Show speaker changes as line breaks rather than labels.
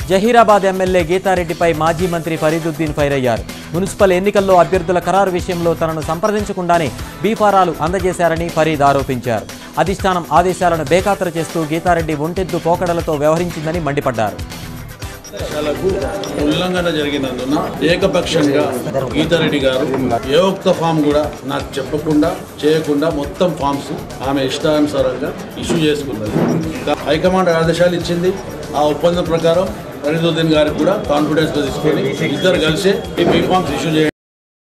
Zaheerabad MLA గీతారెడ్డిపై మాజీ మంత్రి Fariduddin fire అయ్యారు మున్సిపల్ ఎన్నికల్లో అభ్యర్థుల ఖరారు విషయంలో తనను సంప్రదించకుండానే బీఫారాలు అందజేశారని ఫరీద్ ఆరోపించారు అధిష్టానం ఆదేశాలను బేఖాతరు చేస్తూ గీతారెడ్డి ఒంటెద్దు పోకడలతో వ్యవహరించిందని మండిపడ్డారు
ఆదేశాలకు ఉల్లంఘన జరిగినందున ఏకపక్షంగా గీతారెడ్డి గారు ఏ ఒక్క ఫామ్ కూడా నాకు చెప్పకుండా చేయకుండా మొత్తం ఫామ్స్ ఆమె ఇష్టానుసారంగా ఇష్యూ చేసుకున్నది హైకమాండ్ ఆదేశాలు ఇచ్చింది ఆ ఒప్పందం ప్రకారం ఫరీదుద్దీన్ గారికి కూడా కాన్ఫిడెన్స్ తీసుకొని ఇద్దరు కలిసి ఈ బీ ఫామ్స్ ఇష్యూ చేయండి